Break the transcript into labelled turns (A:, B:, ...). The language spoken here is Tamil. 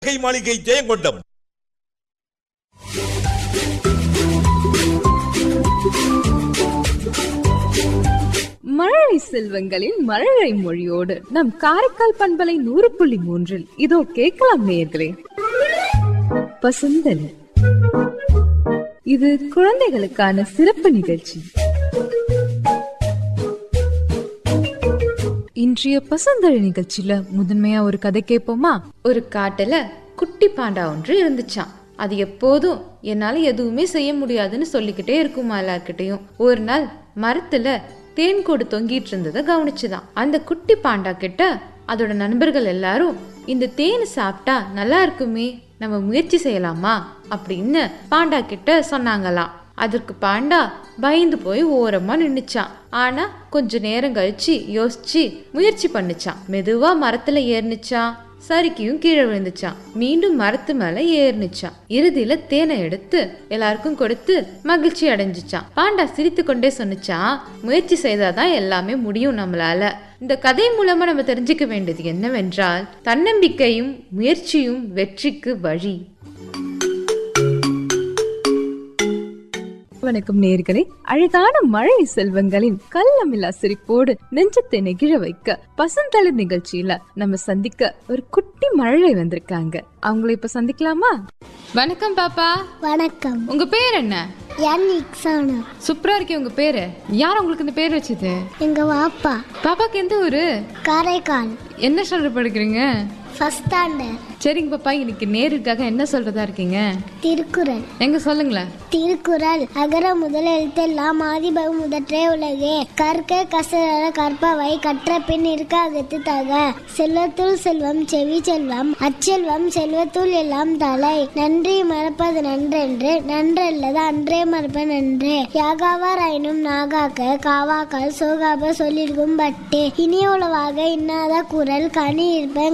A: கை மாளிகை ஜெயங்கொண்டம்
B: மழலை செல்வங்களின் மழலை மொழியோடு நம் காரைக்கால் பண்பலை நூறு புள்ளி மூன்றில் இதோ கேட்கலாம் நேயர்களே பசுந்தலி இது குழந்தைகளுக்கான சிறப்பு நிகழ்ச்சி இன்றைய பசுந்தழி நிகழ்ச்சியில முதன்மையா ஒரு கதை கேட்போமா
C: ஒரு காட்டுல குட்டி பாண்டா ஒன்று இருந்துச்சாம் அது எப்போதும் என்னால எதுவுமே செய்ய முடியாதுன்னு சொல்லிக்கிட்டே இருக்குமா எல்லார்கிட்டயும் ஒரு நாள் மரத்துல தேன் கூடு தொங்கிட்டு இருந்ததை கவனிச்சுதான் அந்த குட்டி பாண்டா கிட்ட அதோட நண்பர்கள் எல்லாரும் இந்த தேன் சாப்பிட்டா நல்லா இருக்குமே நம்ம முயற்சி செய்யலாமா அப்படின்னு பாண்டா கிட்ட சொன்னாங்களாம் அதற்கு பாண்டா பயந்து போய் ஓரமா நின்னுச்சான் ஆனா கொஞ்ச நேரம் கழிச்சு யோசிச்சு முயற்சி பண்ணுச்சான் மெதுவா மரத்துல ஏறினுச்சான் சரிக்கியும் கீழே விழுந்துச்சான் மீண்டும் மரத்து மேல ஏறினுச்சான் இறுதியில தேனை எடுத்து எல்லாருக்கும் கொடுத்து மகிழ்ச்சி அடைஞ்சுச்சான் பாண்டா சிரித்து கொண்டே சொன்னுச்சான் முயற்சி செய்தாதான் எல்லாமே முடியும் நம்மளால இந்த கதை மூலமா நம்ம தெரிஞ்சுக்க வேண்டியது என்னவென்றால் தன்னம்பிக்கையும் முயற்சியும் வெற்றிக்கு வழி
B: வணக்கம் நேர்களே அழகான மழை செல்வங்களின் கள்ளமில்லா சிரிப்போடு நெஞ்சத்தை நெகிழ வைக்க பசந்தளிர் நிகழ்ச்சியில நம்ம சந்திக்க ஒரு குட்டி மழலை வந்திருக்காங்க அவங்கள இப்ப சந்திக்கலாமா
C: வணக்கம் பாப்பா
D: வணக்கம்
C: உங்க பேர் என்ன
D: என் இக்ஸானா
C: சூப்பரா இருக்கே உங்க பேரு யார் உங்களுக்கு இந்த பேர் வச்சது
D: எங்க வாப்பா
C: பாப்பாக்கு எந்த ஊரு
D: காரைக்கால்
C: என்ன ஸ்டாண்டர்ட் படிக்கிறீங்க
D: ஃபர்ஸ்ட் ஸ்டாண்டர்ட்
C: சரிங்க பாப்பா இன்னைக்கு நேருக்காக என்ன சொல்றதா இருக்கீங்க
D: திருக்குறள்
C: எங்க சொல்லுங்களேன்
D: திருக்குறள் அகர முதல் எழுத்தெல்லாம் ஆதிபகம் முதற்றே உலகே கற்க கசர கற்பவை கற்ற பின் இருக்க அகத்து தக செல்வத்துள் செல்வம் செவி செல்வம் அச்செல்வம் செல்வத்துள் எல்லாம் தலை நன்றி மறப்பது நன்றென்று நன்றல்லது அன்றே மறப்ப நன்றே யாகாவார் ஆயினும் நாகாக்க காவாக்கால் சோகாப சொல்லிருக்கும் பட்டே இனிய உளவாக இன்னாத குரல் கனி இருப்ப